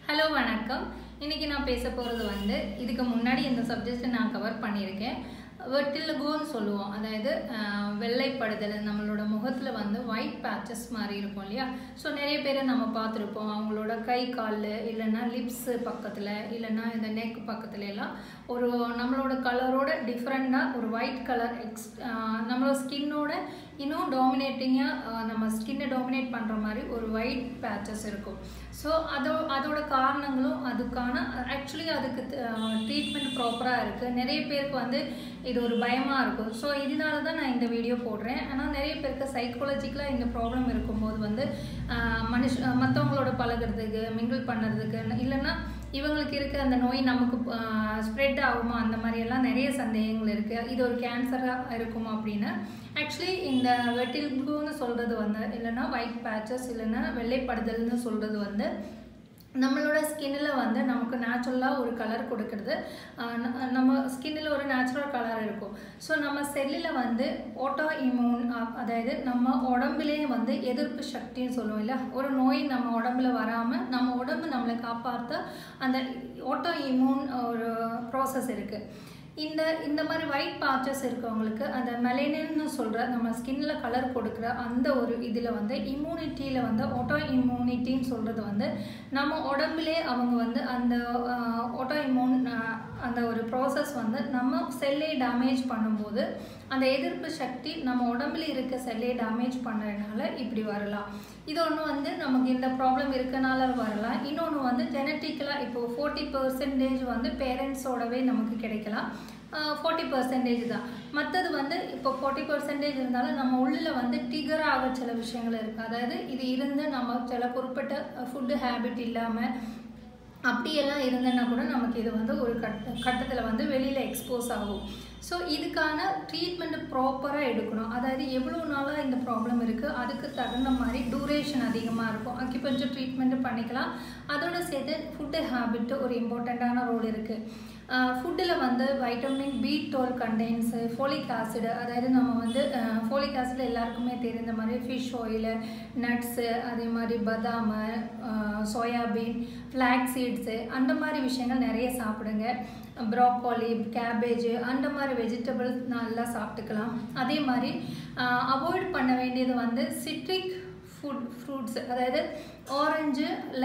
hello வணக்கம் இன்னைக்கு நான் பேச போகிறது வந்து இதுக்கு முன்னாடி இந்த சப்ஜெக்ட்டை நான் கவர் பண்ணியிருக்கேன் வெட்டிலகோன்னு சொல்லுவோம் அதாவது ஆஹ், வெள்ளைப்படுதல் நம்மளோட முகத்தில் வந்து ஒயிட் பேச்சஸ் மாதிரி இருக்கும் இல்லையா ஸோ நிறைய பேரை நம்ம பார்த்துருப்போம் அவங்களோட கை கால் இல்லைன்னா லிப்ஸு பக்கத்தில் இல்லைன்னா இந்த நெக் பக்கத்துல எல்லாம் ஒரு நம்மளோட கலரோட டிஃப்ரெண்ட்டாக ஒரு ஒயிட் கலர் எக்ஸ் நம்மளோட ஸ்கின்னோட இன்னும் டாமினேட்டிங்காக நம்ம ஸ்கின்னை டாமினேட் பண்ணுற மாதிரி ஒரு ஒயிட் பேச்சஸ் இருக்கும் ஸோ அதோ அதோட காரணங்களும் அதுக்கான ஆக்சுவலி அதுக்கு ட்ரீட்மெண்ட் ப்ராப்பராக இருக்குது நிறைய பேருக்கு வந்து இது ஒரு பயமாக இருக்கும் ஸோ இதனால தான் நான் இந்த வீடியோ போடுறேன் ஆனால் நிறைய பேருக்கு சைக்காலஜிக்கலாக இந்த ப்ராப்ளம் இருக்கும்போது வந்து ஆஹ், மனுஷ மற்றவங்களோட பழகுறதுக்கு மிங்கிள் பண்ணுறதுக்கு இல்லைன்னா இவங்களுக்கு இருக்க அந்த நோய் நமக்கு ஸ்ப்ரெட் ஆகுமா அந்த மாதிரி எல்லாம் நிறைய சந்தேகங்கள் இருக்குது இது ஒரு கேன்சராக இருக்குமா அப்படின்னு ஆக்சுவலி இந்த வெட்டில்குன்னு சொல்கிறது வந்து இல்லைன்னா ஒயிட் பேச்சஸ் இல்லைன்னா வெள்ளைப்படுதல்னு சொல்கிறது வந்து நம்மளோட ஸ்கின்னில் வந்து நமக்கு நேச்சுரலாக ஒரு கலர் கொடுக்கறது ஆஹ் ந- நம்ம ஸ்கின்னில் ஒரு நேச்சுரல் கலர் இருக்கும் ஸோ நம்ம செல்லில் வந்து ஓட்டோ இம்யூன் அதாவது நம்ம உடம்புலேயே வந்து எதிர்ப்பு சக்தின்னு சொல்லுவோம் இல்ல ஒரு நோய் நம்ம உடம்புல வராமல் நம்ம உடம்பு நம்மளை காப்பாற்ற அந்த ஓட்டோ இம்யூன் ஒரு ப்ராசஸ் இருக்குது இந்த இந்த மாதிரி ஒயிட் பாச்சஸ் இருக்கவங்களுக்கு அந்த மெலனின்னு சொல்கிற நம்ம ஸ்கின்ல கலர் கொடுக்குற அந்த ஒரு இதில் வந்து இம்யூனிட்டியில் வந்து ஆட்டோ இம்யூனிட்டின்னு சொல்கிறது வந்து நம்ம உடம்புலே அவங்க வந்து அந்த ஆட்டோ இம்யூன் அந்த ஒரு ப்ராசஸ் வந்து நம்ம செல்லை டேமேஜ் பண்ணும்போது அந்த எதிர்ப்பு சக்தி நம்ம உடம்புல இருக்க செல்லை டேமேஜ் பண்ணுறதுனால இப்படி வரலாம் இது ஒன்று வந்து நமக்கு இந்த ப்ராப்ளம் இருக்கனால வரலாம் இன்னொன்று வந்து ஜெனட்டிக்கலாக இப்போ ஃபோர்ட்டி பர்சன்டேஜ் வந்து பேரண்ட்ஸோடவே நமக்கு கிடைக்கலாம் ஃபார்ட்டி பர்சன்டேஜ் தான் மற்றது வந்து இப்போ ஃபார்ட்டி பர்சன்டேஜ் இருந்தாலும் நம்ம உள்ளில் வந்து டிகர் ஆக சில விஷயங்கள் இருக்குது அதாவது இது இருந்து நம்ம சில குறிப்பிட்ட ஃபுட்டு ஹேபிட் இல்லாமல் அப்படியெல்லாம் இருந்தேன்னா கூட நமக்கு இது வந்து ஒரு கட்ட கட்டத்தில் வந்து வெளியில் எக்ஸ்போஸ் ஆகும் ஸோ இதுக்கான ட்ரீட்மெண்ட் ப்ராப்பராக எடுக்கணும் அதாவது எவ்வளோ நாளாக இந்த ப்ராப்ளம் இருக்குது அதுக்கு தகுந்த மாதிரி டூரேஷன் அதிகமாக இருக்கும் அக்யூபஞ்சர் ட்ரீட்மெண்ட் பண்ணிக்கலாம் அதோட சேர்த்து ஃபுட்டு ஹேபிட்டு ஒரு இம்பார்ட்டண்ட்டான ரோல் இருக்குது ஃபுட்டில் வந்து வைட்டமின் பி டுவெல் கண்டென்ஸு ஃபோலிக் ஆசிடு அதாவது நம்ம வந்து ஃபோலிக் ஆசிட் எல்லாருக்குமே தெரிந்த மாதிரி ஃபிஷ் ஆயிலு நட்ஸு அதே மாதிரி பதாம் சோயாபீன் ஃப்ளாக் சீட்ஸு அந்த மாதிரி விஷயங்கள் நிறைய சாப்பிடுங்க ப்ராக்கோலி கேபேஜ் அந்த மாதிரி வெஜிடபிள்ஸ் நல்லா சாப்பிட்டுக்கலாம் அதே மாதிரி அவாய்ட் பண்ண வேண்டியது வந்து சிட்ரிக் ஃபுட் ஃப்ரூட்ஸ் அதாவது ஆரஞ்சு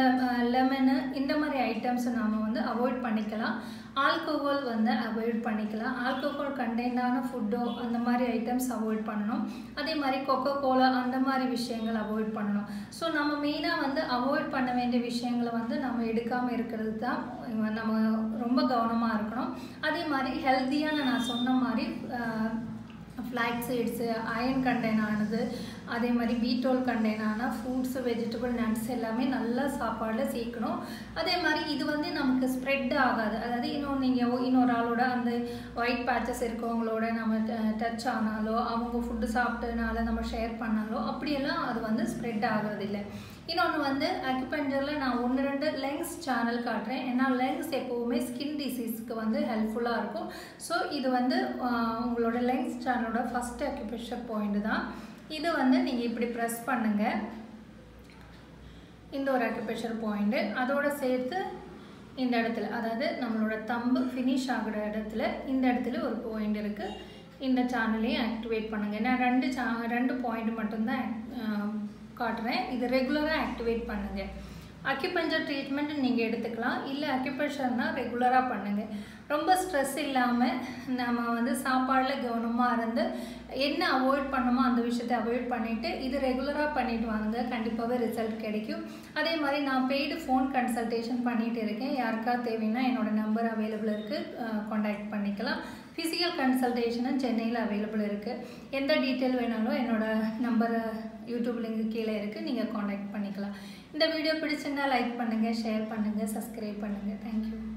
லெமனு இந்த மாதிரி ஐட்டம்ஸை நாம் வந்து அவாய்ட் பண்ணிக்கலாம் ஆல்கோஹால் வந்து அவாய்ட் பண்ணிக்கலாம் ஆல்கோஹால் கண்டெய்னான ஃபுட்டோ அந்த மாதிரி ஐட்டம்ஸ் அவாய்ட் பண்ணணும் அதே மாதிரி கொக்கோ கோலா அந்த மாதிரி விஷயங்கள் அவாய்ட் பண்ணணும் ஸோ நம்ம மெயினாக வந்து அவாய்ட் பண்ண வேண்டிய விஷயங்களை வந்து நம்ம எடுக்காமல் இருக்கிறது தான் நம்ம ரொம்ப கவனமாக இருக்கணும் அதே மாதிரி ஹெல்த்தியான நான் சொன்ன மாதிரி ஃப்ளாக் சீட்ஸு அயன் கண்டெயின் ஆனது அதே மாதிரி பீட்டோல் கண்டெயின் ஆன ஃப்ரூட்ஸு வெஜிடபிள் நட்ஸ் எல்லாமே நல்லா சாப்பாடில் சேர்க்கணும் அதே மாதிரி இது வந்து நமக்கு ஸ்ப்ரெட் ஆகாது அதாவது இன்னொன்று நீங்கள் இன்னொரு ஆளோட அந்த ஒயிட் பேச்சஸ் இருக்கவங்களோட நம்ம டச் ஆனாலோ அவங்க ஃபுட்டு சாப்பிட்டதுனால நம்ம ஷேர் பண்ணாலோ அப்படியெல்லாம் அது வந்து ஸ்ப்ரெட் ஆகிறதில்ல இன்னொன்று வந்து அக்யூபஞ்சரில் நான் ஒன்று ரெண்டு லெங்ஸ் சேனல் காட்டுறேன் ஏன்னா லெங்ஸ் எப்போவுமே ஸ்கின் டிசீஸ்க்கு வந்து ஹெல்ப்ஃபுல்லாக இருக்கும் ஸோ இது வந்து ஆஹ், உங்களோட லெங்ஸ் சேனலோட ஃபஸ்ட் அக்யூபேஷர் பாயிண்ட் தான் இது வந்து நீங்கள் இப்படி ப்ரெஸ் பண்ணுங்கள் இந்த ஒரு அக்யூபேஷர் பாயிண்ட்டு அதோட சேர்த்து இந்த இடத்துல அதாவது நம்மளோட தம்பு ஃபினிஷ் ஆகுற இடத்துல இந்த இடத்துல ஒரு பாயிண்ட் இருக்குது இந்த சேனலையும் ஆக்டிவேட் பண்ணுங்கள் நான் ரெண்டு சா ரெண்டு பாயிண்ட் மட்டும்தான் ஆஹ், காட்டுறேன் இது ரெகுலராக ஆக்டிவேட் பண்ணுங்கள் அக்யூபஞ்சர் ட்ரீட்மெண்ட் நீங்கள் எடுத்துக்கலாம் இல்லை அக்யூபஞ்சர்னா ரெகுலராக பண்ணுங்கள் ரொம்ப ஸ்ட்ரெஸ் இல்லாமல் நம்ம வந்து சாப்பாடில் கவனமாக இருந்து என்ன அவாய்ட் பண்ணணுமோ அந்த விஷயத்தை அவாய்ட் பண்ணிவிட்டு இது ரெகுலராக பண்ணிட்டு வாங்க கண்டிப்பாகவே ரிசல்ட் கிடைக்கும் அதே மாதிரி நான் பெய்டு ஃபோன் கன்சல்டேஷன் பண்ணிகிட்டு இருக்கேன் யாருக்கா தேவைன்னா என்னோட நம்பர் அவைலபிள் இருக்குது காண்டாக்ட் பண்ணிக்கலாம் ஃபிசிக்கல் கன்சல்டேஷனும் சென்னையில் அவைலபிள் இருக்குது எந்த டீட்டெயில் வேணாலும் என்னோட நம்பர் யூடியூப் லிங்க் கீழே இருக்குது நீங்கள் காண்டாக்ட் பண்ணிக்கலாம் இந்த வீடியோ பிடிச்சிருந்தா லைக் பண்ணுங்கள் ஷேர் பண்ணுங்கள் சப்ஸ்கிரைப் பண்ணுங்கள் தேங்க்யூ